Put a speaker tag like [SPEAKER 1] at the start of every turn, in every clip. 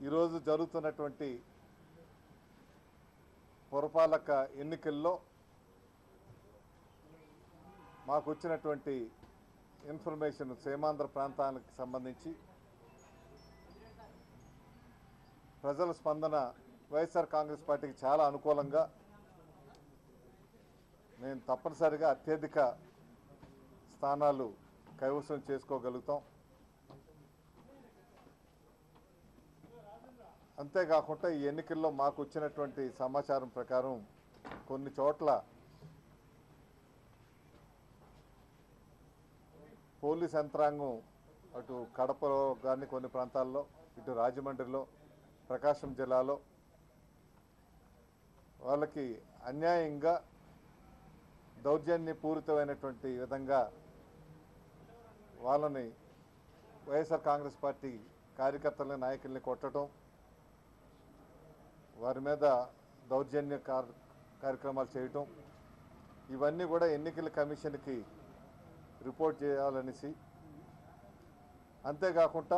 [SPEAKER 1] ఈరోజు జరుగుతున్నటువంటి పురపాలక ఎన్నికల్లో మాకు వచ్చినటువంటి ఇన్ఫర్మేషన్ సీమాంధ్ర ప్రాంతానికి సంబంధించి ప్రజల స్పందన వైఎస్ఆర్ కాంగ్రెస్ పార్టీకి చాలా అనుకూలంగా మేము తప్పనిసరిగా అత్యధిక స్థానాలు కైవసం చేసుకోగలుగుతాం అంతేకాకుండా ఈ ఎన్నికల్లో మాకు వచ్చినటువంటి సమాచారం ప్రకారం కొన్ని చోట్ల పోలీస్ యంత్రాంగం అటు కడపలో కానీ కొన్ని ప్రాంతాల్లో ఇటు రాజమండ్రిలో ప్రకాశం జిల్లాలో వాళ్ళకి అన్యాయంగా దౌర్జన్యపూరితమైనటువంటి విధంగా వాళ్ళని వైఎస్ఆర్ కాంగ్రెస్ పార్టీ కార్యకర్తలని నాయకుల్ని కొట్టడం వారి మీద దౌర్జన్య కార్ కార్యక్రమాలు చేయటం ఇవన్నీ కూడా ఎన్నికల కమిషన్కి రిపోర్ట్ చేయాలనేసి అంతేకాకుండా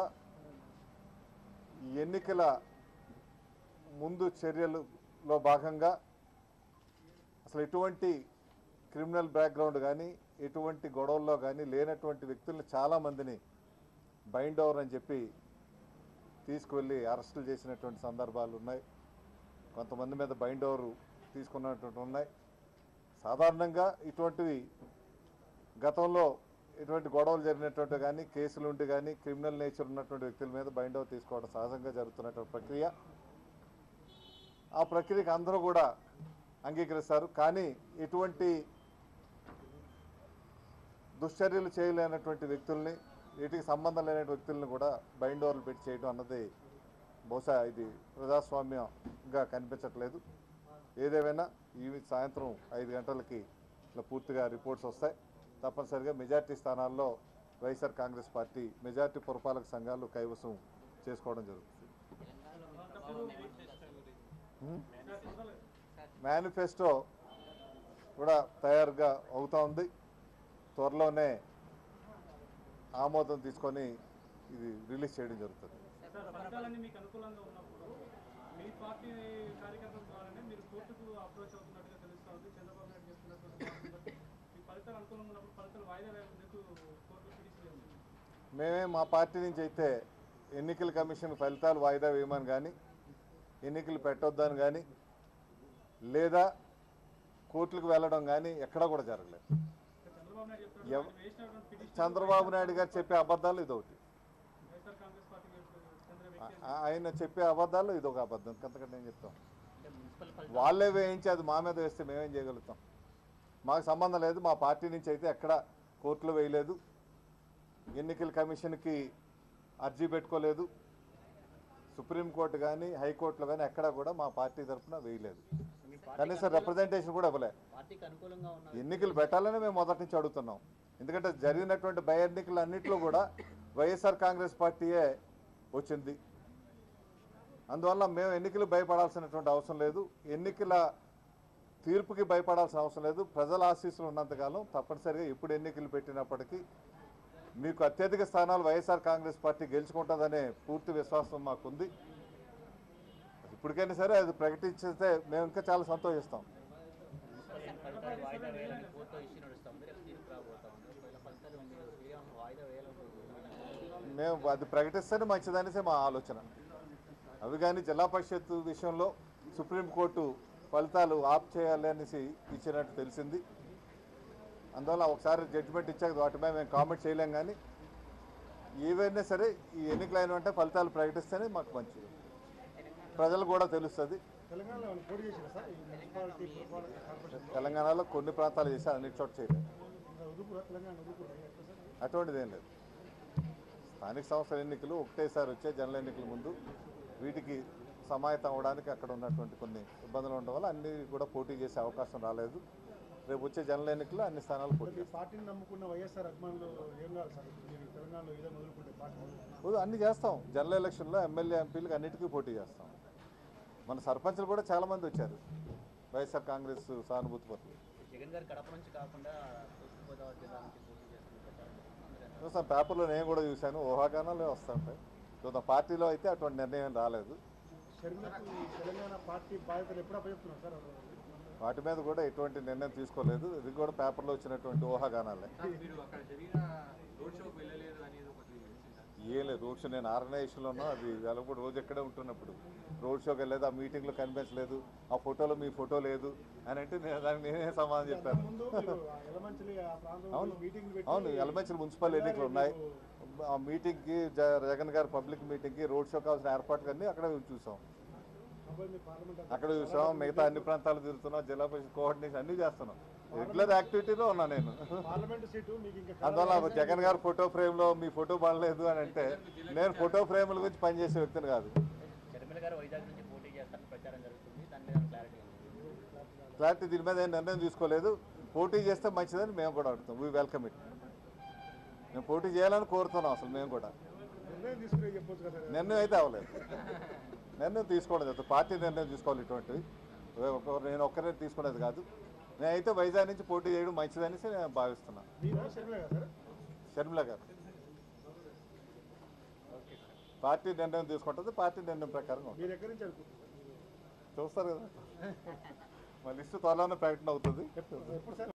[SPEAKER 1] ఈ ఎన్నికల ముందు చర్యలలో భాగంగా అసలు ఎటువంటి క్రిమినల్ బ్యాక్గ్రౌండ్ కానీ ఎటువంటి గొడవల్లో కానీ లేనటువంటి వ్యక్తుల్ని చాలామందిని బైండ్ ఓవర్ అని చెప్పి తీసుకువెళ్ళి అరెస్టులు చేసినటువంటి సందర్భాలు ఉన్నాయి కొంతమంది మీద బైండ్ ఓవర్ తీసుకున్నటువంటి ఉన్నాయి సాధారణంగా ఇటువంటివి గతంలో ఇటువంటి గొడవలు జరిగినటువంటి కానీ కేసులు ఉండి కానీ క్రిమినల్ నేచర్ ఉన్నటువంటి వ్యక్తుల మీద బైండ్ ఓవర్ తీసుకోవడం సహజంగా జరుగుతున్నటువంటి ప్రక్రియ ఆ ప్రక్రియకి అందరూ కూడా అంగీకరిస్తారు కానీ ఎటువంటి దుశ్చర్యలు చేయలేనటువంటి వ్యక్తుల్ని వీటికి సంబంధం లేని వ్యక్తుల్ని కూడా బైండ్ ఓవర్లు పెట్టి చేయడం అన్నది బహుశా ఇది ప్రజాస్వామ్యంగా కనిపించట్లేదు ఏదేమైనా ఈ సాయంత్రం ఐదు గంటలకి ఇట్లా పూర్తిగా రిపోర్ట్స్ వస్తాయి తప్పనిసరిగా మెజార్టీ స్థానాల్లో వైఎస్ఆర్ కాంగ్రెస్ పార్టీ మెజార్టీ పురపాలక సంఘాలు కైవసం చేసుకోవడం జరుగుతుంది మేనిఫెస్టో కూడా తయారుగా అవుతా ఉంది త్వరలోనే ఆమోదం తీసుకొని ఇది రిలీజ్ చేయడం జరుగుతుంది
[SPEAKER 2] సార్ ఫలితాలన్నీ మీకు అనుకూలంగా ఉన్నప్పుడు మీ పార్టీ కార్యకర్తల ద్వారానే మీరు కోర్టుకు అప్రోచ్ అవుతున్నట్టుగా తెలుస్తా ఉంది చంద్రబాబు నాయుడు చేస్తున్నటువంటి మార్పును బట్టి మీ ఫలితాలు అనుకూలంగా ఉన్నప్పుడు ఫలితాలు వాయిదా వేయడానికి కోర్టు పిటిషన్ ఉంది
[SPEAKER 1] మేమే మా పార్టీ నుంచి అయితే ఎన్నికల కమిషన్ ఫలితాలు వాయిదా వేయమని కానీ ఎన్నికలు పెట్టొద్దని కానీ లేదా కోర్టులకు వెళ్ళడం కానీ ఎక్కడా కూడా జరగలేదు
[SPEAKER 2] చంద్రబాబు నాయుడు చెప్తాడు
[SPEAKER 1] ఎవ-
[SPEAKER 2] ఆయన వేసినటువంటి పిటిషన్
[SPEAKER 1] చంద్రబాబు నాయుడు గారు చెప్పే అబద్ధాలు ఇదొకటి
[SPEAKER 2] వైఎస్ఆర్ కాంగ్రెస్ పార్టీకి చెందిన
[SPEAKER 1] ఆ-
[SPEAKER 2] వ్యక్తి
[SPEAKER 1] ఆ- ఆయన చెప్పే అబద్ధాలు ఇదొక అబద్ధం అంతకంటే నేను చెప్తాం
[SPEAKER 3] అంటే మున్సిపల్ ఫలితాలు
[SPEAKER 1] వాళ్ళే వేయించి అది మా మీద వేస్తే మేమేం చేయగలుగుతాం మాకు సంబంధం లేదు మా పార్టీ నుంచి అయితే ఎక్కడ కోర్టులో వేయలేదు ఎన్నికల కమిషన్కి అర్జీ పెట్టుకోలేదు సుప్రీంకోర్టు కానీ హైకోర్టులో కానీ ఎక్కడా కూడా మా పార్టీ తరఫున వేయలేదు
[SPEAKER 3] మీ పార్టీకి
[SPEAKER 1] కనీసం రిప్రజెంటేషన్ కూడా ఇవ్వలే
[SPEAKER 3] పార్టీకి అనుకూలంగా ఉన్న
[SPEAKER 1] ఎన్నికలు పెట్టాలని మేము మొదటి నుంచి అడుగుతున్నాం ఎందుకంటే జరిగినటువంటి భయ ఎన్నికలు అన్నింటిలో కూడా వైఎస్ఆర్ కాంగ్రెస్ పార్టీయే వచ్చింది అందువల్ల మేము ఎన్నికలు భయపడాల్సినటువంటి అవసరం లేదు ఎన్నికల తీర్పుకి భయపడాల్సిన అవసరం లేదు ప్రజల ఆశీస్సులు ఉన్నంతకాలం తప్పనిసరిగా ఎప్పుడు ఎన్నికలు పెట్టినప్పటికీ మీకు అత్యధిక స్థానాలు వైఎస్ఆర్ కాంగ్రెస్ పార్టీ గెలుచుకుంటుందనే పూర్తి విశ్వాసం మాకుంది ఇప్పటికైనా సరే అది ప్రకటించితే మేము ఇంకా చాలా సంతోషిస్తాం
[SPEAKER 3] మున్సిపల్ ఫలితాలు వాయిదా వేయాలని కోర్టు ఇష్యూ నడుస్తుంది రేపు తీర్పు రాబోతా ఉంది ఒకవేళ ఫలితాలు మీరు శ్రీరామ్ వాయిదా వేయాలనుకుంటున్నారు
[SPEAKER 1] మేము అది ప్రకటిస్తేనే మంచిదనేసే మా ఆలోచన అవి కానీ జిల్లా పరిషత్ విషయంలో సుప్రీంకోర్టు ఫలితాలు ఆప్ చేయాలి అనేసి ఇచ్చినట్టు తెలిసింది అందువల్ల ఒకసారి జడ్జిమెంట్ ఇచ్చాక వాటి మీద మేము కామెంట్ చేయలేం కానీ ఏవైనా సరే ఈ ఎన్నికలు అయిన వెంటనే ఫలితాలు ప్రకటిస్తేనే మాకు మంచిది ప్రజలు కూడా తెలుస్తుంది
[SPEAKER 4] తెలంగాణలో ఏమైనా పోటీ చేశారా సార్ ఈ మున్సిపాలిటీ పురపాలక కార్పొరేషన్
[SPEAKER 1] తెలంగాణలో కొన్ని ప్రాంతాలు చేశారు అన్ని చోట చేయలేదు
[SPEAKER 4] ఇంకా ఉదుపురా తెలంగాణ ఉదుపురా ఎట్లా సార్
[SPEAKER 1] అటువంటిది ఏం లేదు స్థానిక సంస్థల ఎన్నికలు ఒకటేసారి వచ్చే జనరల్ ఎన్నికల ముందు వీటికి సమాయత్తం అవ్వడానికి అక్కడ ఉన్నటువంటి కొన్ని ఇబ్బందులు ఉండడం వల్ల అన్ని కూడా పోటీ చేసే అవకాశం రాలేదు రేపు వచ్చే జనరల్ ఎన్నికల్లో అన్ని స్థానాలు పోటీ
[SPEAKER 4] మీ
[SPEAKER 1] చేస్తాం
[SPEAKER 4] పార్టీని నమ్ముకున్న వైఎస్ఆర్ అభిమానులు ఏం కావాలి సార్ మీరు తెలంగాణలో ఇదే మొదలుకుంటే పార్టీ మొదలుకుంటే
[SPEAKER 1] ఓ, అన్ని చేస్తాం జనరల్ ఎలక్షన్లో ఎమ్మెల్యే ఎంపీలకు అన్నిటికీ పోటీ చేస్తాం మన సర్పంచ్లు కూడా చాలామంది వచ్చారు వైఎస్ఆర్ కాంగ్రెస్ సానుభూతి పట్ల
[SPEAKER 3] జగన్ గారు కడప నుంచి కాకుండా తూర్పుగోదావరి జిల్లా నుంచి పోటీ చేస్తున్న ప్రచారం
[SPEAKER 1] చూస్తాం పేపర్లో నేను కూడా చూశాను ఊహాగానాలే వస్తుంటాయి చూద్దాం పార్టీలో అయితే అటువంటి నిర్ణయం రాలేదు
[SPEAKER 4] షర్మిలకు ఈ తెలంగాణ పార్టీ బాధ్యతలు ఎప్పుడు అప్పచెప్తున్నారు సార్
[SPEAKER 1] వాటి మీద కూడా ఎటువంటి నిర్ణయం తీసుకోలేదు ఇది కూడా పేపర్లో వచ్చినటువంటి ఊహాగానాలే
[SPEAKER 5] మీరు అక్కడ జరిగిన రోడ్ షోకి వెళ్ళలేదు అనేది ఒకటి వచ్చిందా?
[SPEAKER 1] ఏం లేదు రోడ్ షో నేను ఆర్గనైజేషన్లోనూ అది వెలగప్పుడు రోజు ఎక్కడే ఉంటున్నప్పుడు రోడ్ షోకి వెళ్ళలేదు ఆ మీటింగ్లో కనిపించలేదు ఆ ఫోటోలో మీ ఫోటో లేదు అని అంటే నేను దానికి నేనే సమాధానం చెప్పాను
[SPEAKER 4] ముందు మీరు ఆ ఎలమంచిలి ఆ ప్రాంతంలో
[SPEAKER 1] అవును
[SPEAKER 4] మీటింగ్ పెట్టి
[SPEAKER 1] అవును ఎలమంచిలి మున్సిపల్ ఎన్నికలు ఉన్నాయి ఆ మీటింగ్కి జ- జగన్ గారి పబ్లిక్ మీటింగ్కి రోడ్ షో కావాల్సిన ఏర్పాట్లన్నీ అక్కడే చూసాం
[SPEAKER 4] అబ్బాయి మీ పార్లమెంట్
[SPEAKER 1] అక్కడ చూసాం మిగతా అన్ని ప్రాంతాలు తిరుగుతున్నాం జిల్లా పరిషత్ కోఆర్డినేషన్ అన్నీ చేస్తున్నాం రెగ్యులర్ యాక్టివిటీలో ఉన్నా నేను
[SPEAKER 4] పార్లమెంట్ సీటు మీకు ఇంకా
[SPEAKER 1] అందువల్ల జగన్ గారు ఫోటో ఫ్రేమ్లో మీ ఫోటో పడలేదు అని అంటే నేను ఫోటో ఫ్రేముల గురించి పనిచేసే వ్యక్తిని కాదు
[SPEAKER 3] షర్మిల గారు వైజాగ్ నుంచి పోటీ చేస్తారని ప్రచారం జరుగుతుంది దాని మీద క్లారిటీ ఉంది
[SPEAKER 1] క్లారిటీ దీని మీద ఏం నిర్ణయం తీసుకోలేదు పోటీ చేస్తే మంచిదని మేము కూడా అడుగుతాం వీ వెల్కమ్ ఇట్ మేము పోటీ చేయాలని కోరుతున్నాం అసలు మేము కూడా
[SPEAKER 4] నిర్ణయం తీసుకునే చెప్పొచ్చు కదా
[SPEAKER 1] నిర్ణయం అయితే అవ్వలేదు నిర్ణయం తీసుకోవడం లేదు పార్టీ నిర్ణయం తీసుకోవాలి ఇటువంటివి ఒక- నేను ఒక్కరే తీసుకునేది కాదు నేనైతే వైజాగ్ నుంచి పోటీ చేయడం మంచిదనేసి నేను భావిస్తున్నాను
[SPEAKER 4] మీరు షర్మిల కదా సార్
[SPEAKER 1] షర్మిల గారు పార్టీ నిర్ణయం తీసుకుంటుంది పార్టీ నిర్ణయం ప్రకారం ఉంటుంది.
[SPEAKER 4] మీరు ఎక్కడి నుంచి అనుకుంటున్నారు
[SPEAKER 1] చూస్తారు కదా మా లిస్టు త్వరలోనే ప్రకటన అవుతుంది
[SPEAKER 4] ఎప్పుడు సార్